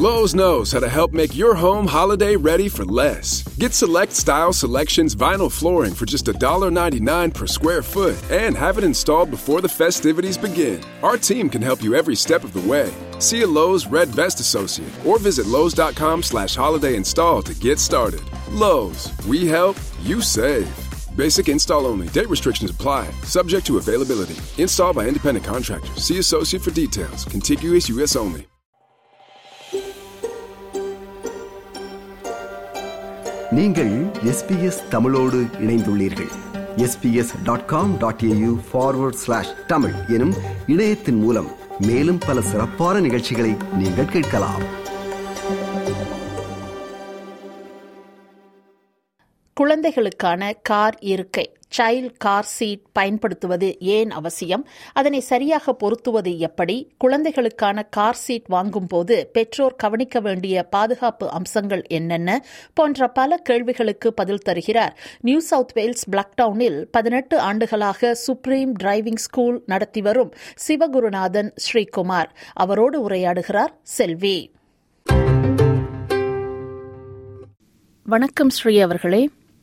Lowe's knows how to help make your home holiday ready for less. Get select style selections vinyl flooring for just $1.99 per square foot and have it installed before the festivities begin. Our team can help you every step of the way. See a Lowe's Red Vest associate or visit Lowe's.com slash holiday install to get started. Lowe's, we help, you save. Basic install only. Date restrictions apply. Subject to availability. Installed by independent contractors. See associate for details. Contiguous US only. நீங்கள் SBS தமிழோடு இணைந்துள்ளீர்கள் SBS dot com dot AU forward slash Tamil எனும் இணையத்தின் மூலம் மேலும் பல சிறப்பான நிகழ்ச்சிகளை நீங்கள் கேட்கலாம் குழந்தைகளுக்கான கார் இருக்கை சைல்ட் கார் சீட் பயன்படுத்துவது ஏன் அவசியம் அதனை சரியாக பொருத்துவது எப்படி குழந்தைகளுக்கான கார் சீட் வாங்கும் போது பெற்றோர் கவனிக்க வேண்டிய பாதுகாப்பு அம்சங்கள் என்னென்ன போன்ற பல கேள்விகளுக்கு பதில் தருகிறார் நியூ சவுத் வேல்ஸ் பிளாக்டவுனில் பதினெட்டு ஆண்டுகளாக சுப்ரீம் டிரைவிங் ஸ்கூல் நடத்தி வரும் சிவகுருநாதன் ஸ்ரீகுமார் அவரோடு உரையாடுகிறார் செல்வி வணக்கம் ஸ்ரீ அவர்களே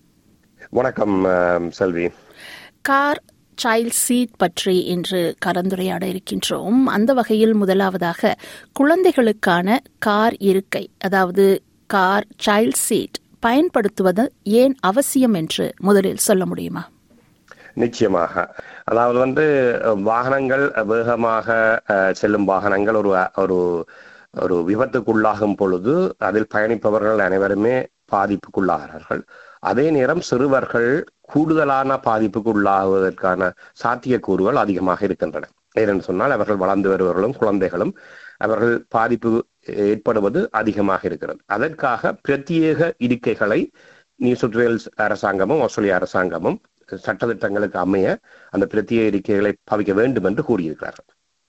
வணக்கம் அஹ், செல்வி கார் சைல்ட் சீட் பற்றி இன்று கலந்துரையாட இருக்கின்றோம் அந்த வகையில் முதலாவதாக குழந்தைகளுக்கான கார் இருக்கை அதாவது கார் சைல்ட் சீட் பயன்படுத்துவது ஏன் அவசியம் என்று முதலில் சொல்ல முடியுமா நிச்சயமாக அதாவது வந்து அஹ், வாகனங்கள் வேகமாக அஹ், செல்லும் வாகனங்கள் ஒரு ஒரு ஒரு விபத்துக்குள்ளாகும் பொழுது அதில் பயணிப்பவர்கள் அனைவருமே பாதிப்புக்குள்ளாகிறார்கள் அதே நேரம் சிறுவர்கள் கூடுதலான பாதிப்புக்குள்ளாகுவதற்கான சாத்தியக்கூறுகள் அதிகமாக இருக்கின்றன ஏனென்று சொன்னால் அவர்கள் வளர்ந்து வருபவர்களும் குழந்தைகளும் அவர்கள் பாதிப்பு ஏற்படுவது அதிகமாக இருக்கிறது அதற்காக பிரத்யேக இருக்கைகளை நியூ சவுத் வேல்ஸ் அரசாங்கமும் ஆஸ்திரேலிய அரசாங்கமும் சட்டத்திட்டங்களுக்கு அமைய அந்த பிரத்யேக இருக்கைகளை பாவிக்க வேண்டும் என்று கூறியிருக்கிறார்கள்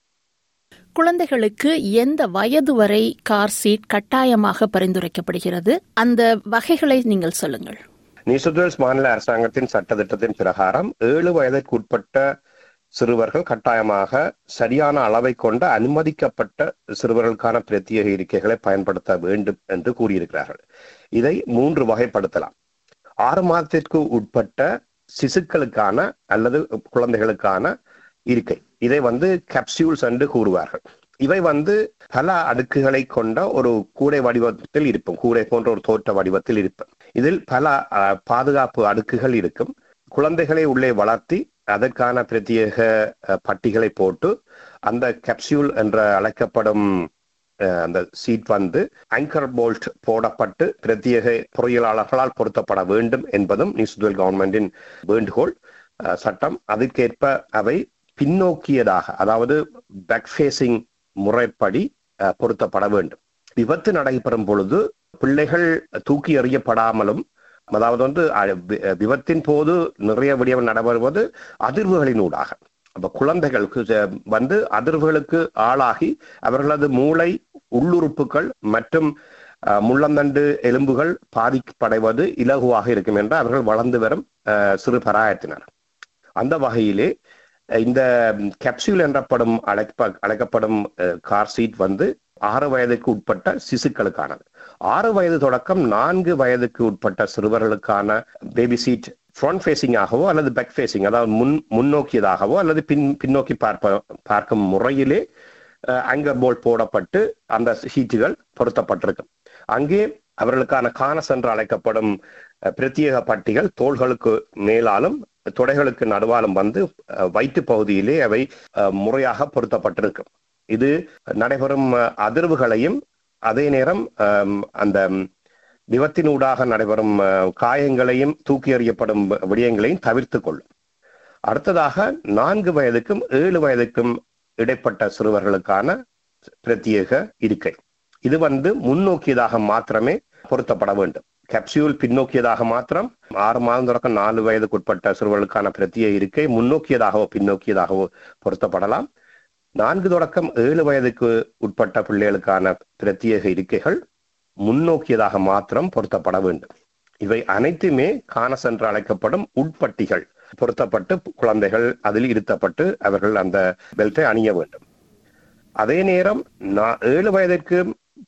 குழந்தைகளுக்கு எந்த வயது வரை கார் சீட் கட்டாயமாக பரிந்துரைக்கப்படுகிறது அந்த வகைகளை நீங்கள் சொல்லுங்கள் நியூ சவுத் வேல்ஸ் மாநில அரசாங்கத்தின் சட்டத்திட்டத்தின் பிரகாரம் ஏழு வயதிற்கு உட்பட்ட சிறுவர்கள் கட்டாயமாக சரியான அளவை கொண்ட அனுமதிக்கப்பட்ட சிறுவர்களுக்கான பிரத்யேக இருக்கைகளை பயன்படுத்த வேண்டும் என்று கூறியிருக்கிறார்கள் இதை மூன்று வகைப்படுத்தலாம் ஆறு மாதத்திற்கு உட்பட்ட சிசுக்களுக்கான அல்லது குழந்தைகளுக்கான இருக்கை இதை வந்து கேப்சியூல்ஸ் என்று கூறுவார்கள் இவை வந்து பல அடுக்குகளை கொண்ட ஒரு கூடை வடிவத்தில் இருக்கும் கூடை போன்ற ஒரு தோற்ற வடிவத்தில் இருக்கும் இதில் பல அஹ், பாதுகாப்பு அடுக்குகள் இருக்கும் குழந்தைகளை உள்ளே வளர்த்தி அதற்கான பிரத்யேக அஹ், பட்டிகளை போட்டு அந்த கேப்சியூல் என்று அழைக்கப்படும் அஹ், அந்த சீட் வந்து ஆங்கர் போல்ட் போடப்பட்டு பிரத்யேக பொறியியலாளர்களால் பொருத்தப்பட வேண்டும் என்பதும் நியூசிலாந்து கவர்மெண்டின் வேண்டுகோள் அஹ், சட்டம் அதற்கேற்ப அவை பின்னோக்கியதாக அதாவது பேக் ஃபேசிங் முறைப்படி அஹ், பொருத்தப்பட வேண்டும் விபத்து நடைபெறும் பொழுது பிள்ளைகள் தூக்கி எறியப்படாமலும் அதாவது வந்து அஹ், வி- விபத்தின் போது நிறைய விடயம் நடைபெறுவது அதிர்வுகளினூடாக அப்ப குழந்தைகளுக்கு அஹ், வந்து அதிர்வுகளுக்கு ஆளாகி அவர்களது மூளை உள்ளுறுப்புகள் மற்றும் அஹ், முள்ளந்தண்டு எலும்புகள் பாதிப்படைவது இலகுவாக இருக்கும் என்று அவர்கள் வளர்ந்து வரும் அஹ், சிறு பராயத்தினர் அந்த வகையிலே அஹ், இந்த கேப்சூல் என்றப்படும் அழைப்ப அழைக்கப்படும் கார் சீட் வந்து ஆறு வயதுக்கு உட்பட்ட சிசுக்களுக்கானது ஆறு வயது தொடக்கம் நான்கு வயதுக்கு உட்பட்ட சிறுவர்களுக்கான பேபி சீட் ஃப்ரண்ட் ஃபேசிங்காகவோ அல்லது பேக் ஃபேசிங் அதாவது முன் முன்னோக்கியதாகவோ அல்லது பின் பின்னோக்கி பார்ப்ப பார்க்கும் முறையிலே அங்கர் போல்ட் போடப்பட்டு அந்த சீட்டுகள் பொருத்தப்பட்டிருக்கும் அங்கே அவர்களுக்கான கானஸ் என்று அழைக்கப்படும் அஹ், பிரத்யேக பட்டிகள் தோள்களுக்கு மேலாலும் தொடைகளுக்கு நடுவாலும் வந்து அஹ், வயிற்று பகுதியிலே அவை அஹ், முறையாக பொருத்தப்பட்டிருக்கும் இது நடைபெறும் அஹ், அதிர்வுகளையும் அதே நேரம் அம், அந்த விபத்தினூடாக நடைபெறும் அஹ், காயங்களையும் தூக்கி எறியப்படும் விடயங்களையும் தவிர்த்து கொள்ளும் அடுத்ததாக நான்கு வயதுக்கும் ஏழு வயதுக்கும் இடைப்பட்ட சிறுவர்களுக்கான பிரத்யேக இருக்கை இது வந்து முன்னோக்கியதாக மாத்திரமே பொருத்தப்பட வேண்டும் கேப்சியூல் பின்னோக்கியதாக மாத்திரம் ஆறு மாதம் தொடக்கம் நாலு வயதுக்கு உட்பட்ட சிறுவர்களுக்கான பிரத்யேக இருக்கை முன்னோக்கியதாகவோ பின்னோக்கியதாகவோ பொருத்தப்படலாம் நான்கு தொடக்கம் ஏழு வயதுக்கு உட்பட்ட பிள்ளைகளுக்கான பிரத்யேக இருக்கைகள் முன்னோக்கியதாக மாத்திரம் பொருத்தப்பட வேண்டும் இவை அனைத்துமே கானஸ் என்று அழைக்கப்படும் உட்பட்டிகள் பொருத்தப்பட்டு குழந்தைகள் அதில் இருத்தப்பட்டு அவர்கள் அந்த பெல்ட்டை அணிய வேண்டும் அதே நேரம் நா- ஏழு வயதிற்கு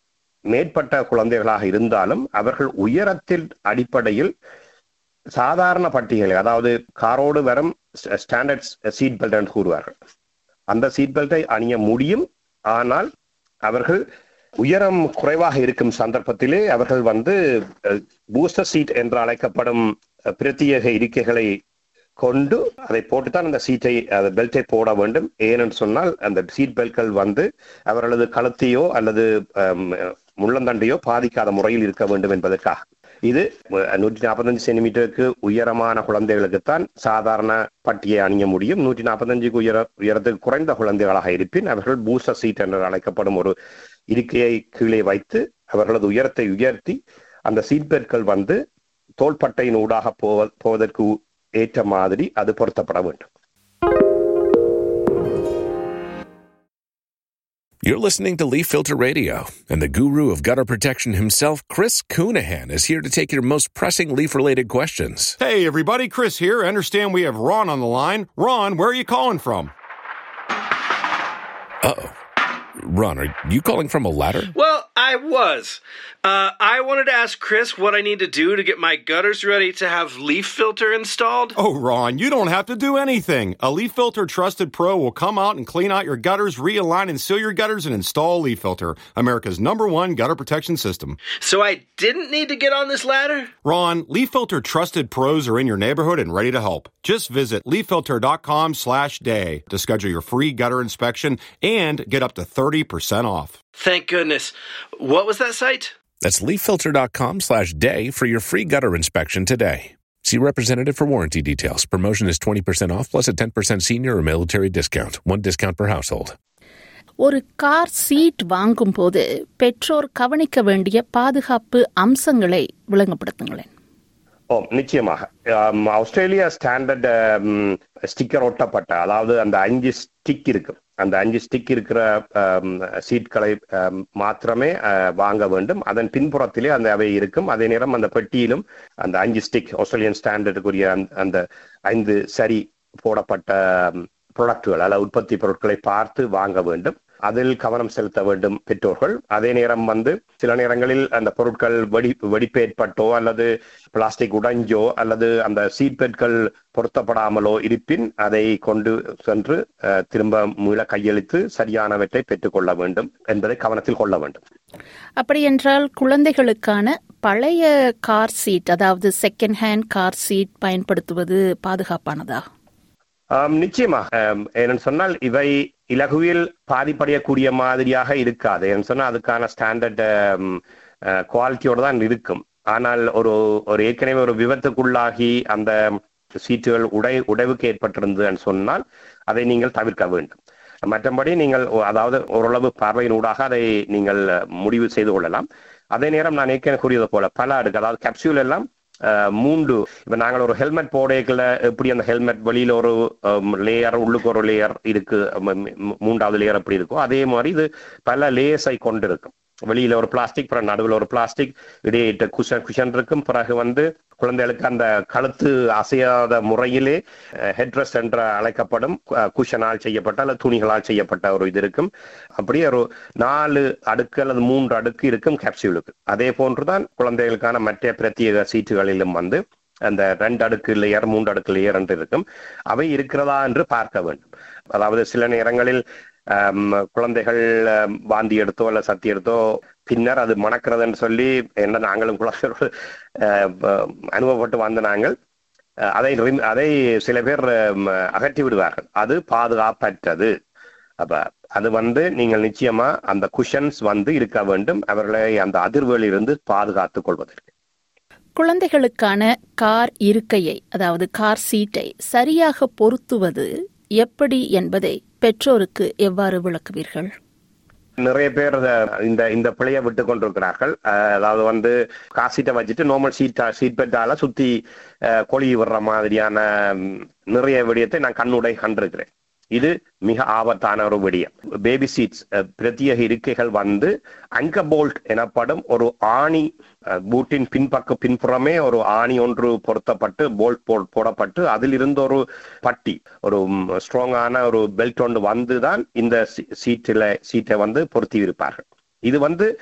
மேற்பட்ட குழந்தைகளாக இருந்தாலும் அவர்கள் உயரத்தில் அடிப்படையில் சாதாரண பட்டியலை அதாவது காரோடு வரும் ஸ்டாண்டர்ட் சீட் பெல்ட் என்று கூறுவார்கள் அந்த சீட் பெல்ட்டை அணிய முடியும் ஆனால் அவர்கள் உயரம் குறைவாக இருக்கும் சந்தர்ப்பத்திலே அவர்கள் வந்து பூஸ்டர் சீட் என்று அழைக்கப்படும் பிரத்யேக இருக்கைகளை கொண்டு அதை போட்டுத்தான் அந்த சீட்டை அந்த பெல்ட்டை போட வேண்டும் ஏனென்று சொன்னால் அந்த சீட் பெல்ட்கள் வந்து அவர்களது கழுத்தையோ அல்லது முள்ளந்தண்டையோ பாதிக்காத முறையில் இருக்க வேண்டும் என்பதற்காக இது நூற்றி நாற்பத்தஞ்சு சென்டிமீட்டருக்கு உயரமான குழந்தைகளுக்குத்தான் சாதாரண பட்டியை அணிய முடியும் நூற்றி நாற்பத்தஞ்சுக்கு உயர உயரத்துக்கு குறைந்த குழந்தைகளாக இருப்பின் அவர்கள் பூஸ்டர் சீட் என்று அழைக்கப்படும் ஒரு இருக்கையை கீழே வைத்து அவர்களது உயரத்தை உயர்த்தி அந்த சீட் பெல்ட்கள் வந்து தோள்பட்டையின் ஊடாக போவ போவதற்கு ஏற்ற மாதிரி அது பொருத்தப்பட வேண்டும் You're listening to Leaf Filter Radio, and the guru of gutter protection himself, Chris Coonihan, is here to take your most pressing leaf related questions. Hey, everybody, Chris here. I understand we have Ron on the line. Ron, where are you calling from? Uh oh. Ron, are you calling from a ladder? Well, I was. Uh, I wanted to ask Chris what I need to do to get my gutters ready to have leaf filter installed. Oh, Ron, you don't have to do anything. A Leaf Filter Trusted Pro will come out and clean out your gutters, realign and seal your gutters, and install Leaf Filter, America's number one gutter protection system. So I didn't need to get on this ladder? Ron, Leaf Filter Trusted Pros are in your neighborhood and ready to help. Just visit leaffilter.com slash day to schedule your free gutter inspection and get up to 30% off. Thank goodness. What was that site? That's leaffilter.com slash day for your free gutter inspection today. See representative for warranty details. Promotion is 20% off plus a 10% senior or military discount. One discount per household. ஒரு car seat வாங்கும் போது பெற்றோர் கவனிக்க வேண்டிய பாதுகாப்பு அம்சங்களை விளங்கப்படுத்துங்களேன் ஓ நிச்சயமாக ஆம், ஆஸ்திரேலியா ஸ்டாண்டர்ட் ஸ்டிக்கர் ஒட்டப்பட்ட அதாவது அந்த அஞ்சு ஸ்டிக் இருக்கு அந்த அஞ்சு ஸ்டிக் இருக்கிற ஆம், சீட்களை ஆம், மாத்திரமே ஆ, வாங்க வேண்டும் அதன் பின்புறத்திலே அந்த அவை இருக்கும் அதே நேரம் அந்த பெட்டியிலும் அந்த அஞ்சு ஸ்டிக் ஆஸ்திரேலியன் ஸ்டாண்டர்டுக்குரிய அந்த- அந்த ஐந்து சரி போடப்பட்ட ப்ராடக்ட்டுகள் அல்ல உற்பத்தி பொருட்களை பார்த்து வாங்க வேண்டும் அதில் கவனம் செலுத்த வேண்டும் பெற்றோர்கள் அதே நேரம் வந்து சில நேரங்களில் அந்த பொருட்கள் வெடி வெடிப்பு ஏற்பட்டோ அல்லது பிளாஸ்டிக் உடைஞ்சோ அல்லது அந்த சீட் பெட்கள் பொருத்தப்படாமலோ இருப்பின் அதை கொண்டு சென்று அஹ், திரும்ப மீள கையளித்து சரியானவற்றை பெற்றுக்கொள்ள வேண்டும் என்பதை கவனத்தில் கொள்ள வேண்டும் அப்படியென்றால் குழந்தைகளுக்கான பழைய கார் சீட் அதாவது செகண்ட் ஹேண்ட் கார் சீட் பயன்படுத்துவது பாதுகாப்பானதா ஆம், நிச்சயமாக ஆம், ஏன்னு சொன்னால் இவை இலகுவில் பாதிப்படையக்கூடிய மாதிரியாக இருக்காது ஏன்னு சொன்னால் அதுக்கான ஸ்டாண்டர்ட் குவாலிட்டியோட தான் இருக்கும் ஆனால் ஒரு ஒரு ஏற்கனவே ஒரு விபத்துக்குள்ளாகி அந்த சீட்டுகள் உடை உடைவுக்கு ஏற்பட்டிருந்ததுன்னு சொன்னால் அதை நீங்கள் தவிர்க்க வேண்டும் மற்றபடி நீங்கள் ஒ- அதாவது ஓரளவு பார்வையினூடாக அதை நீங்கள் முடிவு செய்து கொள்ளலாம் அதே நேரம் நான் ஏற்கனவே கூறியது போல பல அடுக்கு அதாவது கேப்சூல் எல்லாம் அஹ், மூன்று இப்ப நாங்கள் ஒரு ஹெல்மெட் போடையக்குள்ள எப்படி அந்த ஹெல்மெட் வெளியில ஒரு லேயர் உள்ளுக்கு ஒரு லேயர் இருக்கு ம- ம- மூன்றாவது லேயர் எப்படி இருக்கோ அதே மாதிரி இது பல லேயர்ஸை கொண்டு இருக்கும் வெளியில ஒரு பிளாஸ்டிக் பிறகு நடுவில் ஒரு பிளாஸ்டிக் இடையிட்ட குஷன் குஷன் இருக்கும் பிறகு வந்து குழந்தைகளுக்கு அந்த கழுத்து அசையாத முறையிலே ஹெட்ரஸ் என்று அழைக்கப்படும் குஷனால் செய்யப்பட்ட அல்லது துணிகளால் செய்யப்பட்ட ஒரு இது இருக்கும் அப்படியே ஒரு நாலு அடுக்கு அல்லது மூன்று அடுக்கு இருக்கும் கேப்சியூலுக்கு அதே போன்றுதான் குழந்தைகளுக்கான மற்ற பிரத்யேக சீட்டுகளிலும் வந்து அந்த ரெண்டு அடுக்கு லேயர் மூன்று அடுக்கு லேயர் என்று இருக்கும் அவை இருக்கிறதா என்று பார்க்க வேண்டும் அதாவது சில நேரங்களில் ஆம், குழந்தைகள் ஆம், வாந்தி எடுத்தோ அல்ல சத்தி எடுத்தோ பின்னர் அது மணக்கிறதுன்னு சொல்லி என்ன நாங்களும் குழந்தைகள் ஆஹ், ப- அனுபவப்பட்டு வந்த நாங்கள் ஆஹ், அதை ரிம்- அதை சில பேர் ஆம், அகற்றி விடுவார்கள் அது பாதுகாப்பற்றது அப்ப அது வந்து நீங்கள் நிச்சயமா அந்த குஷன்ஸ் வந்து இருக்க வேண்டும் அவர்களை அந்த அதிர்வுகளிலிருந்து பாதுகாத்துக் கொள்வதற்கு குழந்தைகளுக்கான கார் இருக்கையை அதாவது கார் சீட்டை சரியாக பொருத்துவது எப்படி என்பதை பெற்றோருக்கு எவ்வாறு விளக்குவீர்கள் நிறைய பேர் அஹ், இந்த இந்த பிழையை விட்டு கொண்டிருக்கிறார்கள் அஹ், அதாவது வந்து காசீட்டை வச்சுட்டு நார்மல் சீட் சீட் பெட்டால சுத்தி அஹ், கொழி விடுற மாதிரியான ம், நிறைய விடயத்தை நான் கண்ணுடை கண்டிருக்கிறேன் இது மிக ஆபத்தான ஒரு விடயம் பேபி சீட்ஸ் பிரத்யேக இருக்கைகள் வந்து அங்க போல்ட் எனப்படும் ஒரு ஆணி அஹ், பூட்டின் பின்பக்க பின்புறமே ஒரு ஆணி ஒன்று பொருத்தப்பட்டு போல்ட் போ போடப்பட்டு அதில் இருந்து ஒரு பட்டி ஒரு ஸ்ட்ராங்கான ஒரு பெல்ட் ஒன்று வந்து தான் இந்த சீட்டில் சீட்டை வந்து பொருத்தி இருப்பார்கள் இது வந்து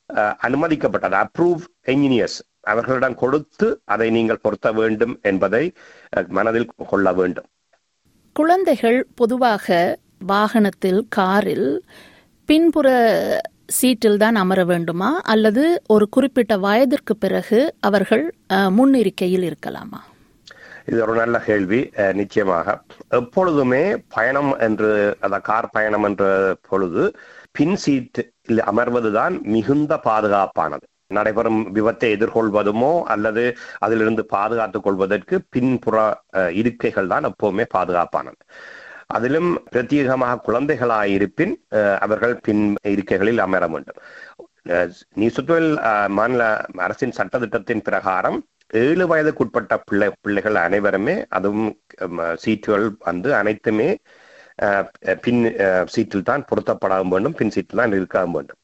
அஹ், அனுமதிக்கப்பட்டது அப்ரூவ் என்ஜினியர்ஸ் அவர்களிடம் கொடுத்து அதை நீங்கள் பொருத்த வேண்டும் என்பதை அஹ், மனதில் கொள்ள வேண்டும் குழந்தைகள் பொதுவாக வாகனத்தில் காரில் பின்புற சீட்டில் தான் அமர வேண்டுமா அல்லது ஒரு குறிப்பிட்ட வயதிற்கு பிறகு அவர்கள் அஹ், முன் இருக்கையில் இருக்கலாமா இது ஒரு நல்ல கேள்வி அஹ், நிச்சயமாக எப்பொழுதுமே பயணம் என்று அந்த கார் பயணம் என்ற பொழுது பின் சீட்டில் அமர்வதுதான் மிகுந்த பாதுகாப்பானது நடைபெறும் விபத்தை எதிர்கொள்வதுமோ அல்லது அதிலிருந்து பாதுகாத்துக் கொள்வதற்கு பின்புற அஹ், இருக்கைகள் தான் எப்பவுமே பாதுகாப்பானது அதிலும் பிரத்யேகமாக குழந்தைகளாயிருப்பின் அஹ், அவர்கள் பின் இருக்கைகளில் அமர வேண்டும் அஹ், நியூ சுற்றுவல் மாநில அரசின் சட்டத்திட்டத்தின் பிரகாரம் ஏழு வயதுக்குட்பட்ட பிள்ளை பிள்ளைகள் அனைவருமே அதுவும் ஹம், சீட்டுகள் வந்து அனைத்துமே அஹ், பின் அஹ், சீட்டில் தான் பொருத்தப்பட வேண்டும் பின் சீட்டில் தான் இருக்க வேண்டும்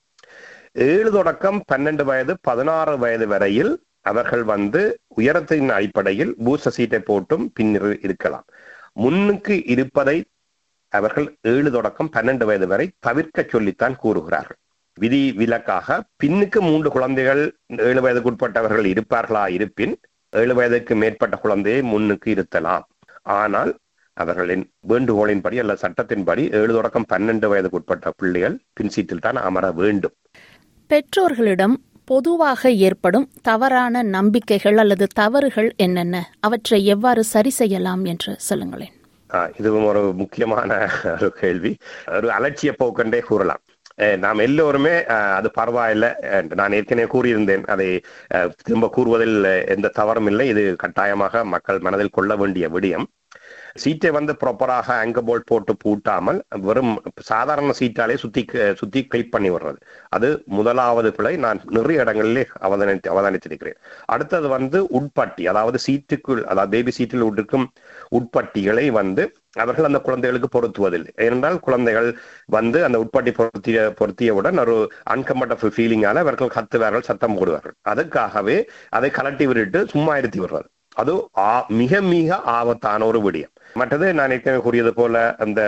ஏழு தொடக்கம் பன்னெண்டு வயது பதினாறு வயது வரையில் அவர்கள் வந்து உயரத்தின் அடிப்படையில் பூஸ்டர் சீட்டை போட்டும் பின் இரு- இருக்கலாம் முன்னுக்கு இருப்பதை அவர்கள் ஏழு தொடக்கம் பன்னெண்டு வயது வரை தவிர்க்க சொல்லித்தான் கூறுகிறார்கள் விதி விலக்காக பின்னுக்கு மூன்று குழந்தைகள் ஏழு வயதுக்குட்பட்டவர்கள் இருப்பார்களா இருப்பின் ஏழு வயதுக்கு மேற்பட்ட குழந்தையை முன்னுக்கு இருத்தலாம் ஆனால் அவர்களின் வேண்டுகோளின்படி அல்ல சட்டத்தின்படி ஏழு தொடக்கம் பன்னெண்டு வயதுக்குட்பட்ட பிள்ளைகள் பின் சீட்டில் தான் அமர வேண்டும் பெற்றோர்களிடம் பொதுவாக ஏற்படும் தவறான நம்பிக்கைகள் அல்லது தவறுகள் என்னென்ன அவற்றை எவ்வாறு சரி செய்யலாம் என்று சொல்லுங்களேன் ஆஹ் இதுவும் ஒரு முக்கியமான ஒரு கேள்வி ஒரு அலட்சிய போக்கென்றே கூறலாம் அஹ் நாம் எல்லோருமே ஆஹ் அது பரவாயில்லை அஹ் நான் ஏற்கனவே கூறியிருந்தேன் அதை ஆஹ் திரும்ப கூறுவதில் எந்த தவறும் இல்லை இது கட்டாயமாக மக்கள் மனதில் கொள்ள வேண்டிய விடயம் சீட்டை வந்து ப்ராப்பராக ஆங்கர் போல்ட் போட்டு பூட்டாமல் வெறும் சாதாரண சீட்டாலே சுத்தி சுத்தி கிளிப் பண்ணி விடுறது அது முதலாவது பிழை நான் நிறைய இடங்களிலே அவதானித்து அவதானித்திருக்கிறேன் அடுத்தது வந்து உட்பட்டி அதாவது சீட்டுக்குள் அதாவது பேபி சீட்டில் இருக்கும் உட்பட்டிகளை வந்து அவர்கள் அந்த குழந்தைகளுக்கு பொருத்துவதில்லை ஏனென்றால் குழந்தைகள் வந்து அந்த உட்பட்டி பொருத்திய பொருத்தியவுடன் ஒரு அன்கம்ஃபர்டபுள் ஃபீலிங்கால அவர்கள் கத்துவார்கள் சத்தம் போடுவார்கள் அதுக்காகவே அதை கலட்டி விட்டுட்டு சும்மா இருத்தி விடுறது அது ஆ- மிக மிக ஆபத்தான ஒரு விடயம் மற்றது நான் ஏற்கனவே கூறியது போல அந்த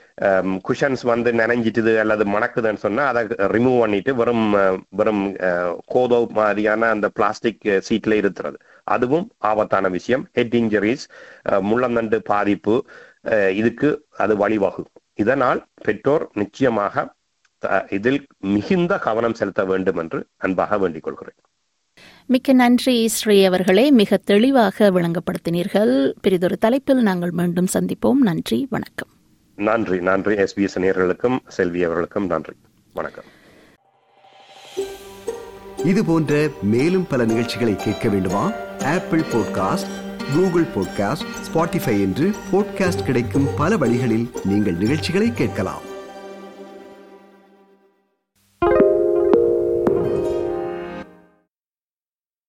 குஷன்ஸ் வந்து நனைஞ்சிட்டுது அல்லது மணக்குதுன்னு சொன்னா அதை ரிமூவ் பண்ணிட்டு வெறும் அஹ், வெறும் அஹ், கோதோ மாதிரியான அந்த பிளாஸ்டிக் சீட்ல இருக்கிறது அதுவும் ஆபத்தான விஷயம் ஹெட் இன்ஜரிஸ் முள்ளந்தண்டு பாதிப்பு அஹ், இதுக்கு அது வழிவகுக்கும் இதனால் பெற்றோர் நிச்சயமாக அஹ், இதில் மிகுந்த கவனம் செலுத்த வேண்டும் என்று அன்பாக வேண்டிக் கொள்கிறேன் மிக்க நன்றி ஸ்ரீ அவர்களே மிக தெளிவாக விளங்கப்படுத்தினீர்கள் பிறிதொரு தலைப்பில் நாங்கள் மீண்டும் சந்திப்போம் நன்றி வணக்கம் நன்றி நன்றி எஸ்பிஎஸ் நேயர்களுக்கும் செல்வி அவர்களுக்கும் நன்றி வணக்கம் இது போன்ற மேலும் பல நிகழ்ச்சிகளை கேட்க வேண்டுமா Apple podcast Google podcast Spotify என்று பாட்காஸ்ட் கிடைக்கும் பல வழிகளில் நீங்கள் நிகழ்ச்சிகளை கேட்கலாம்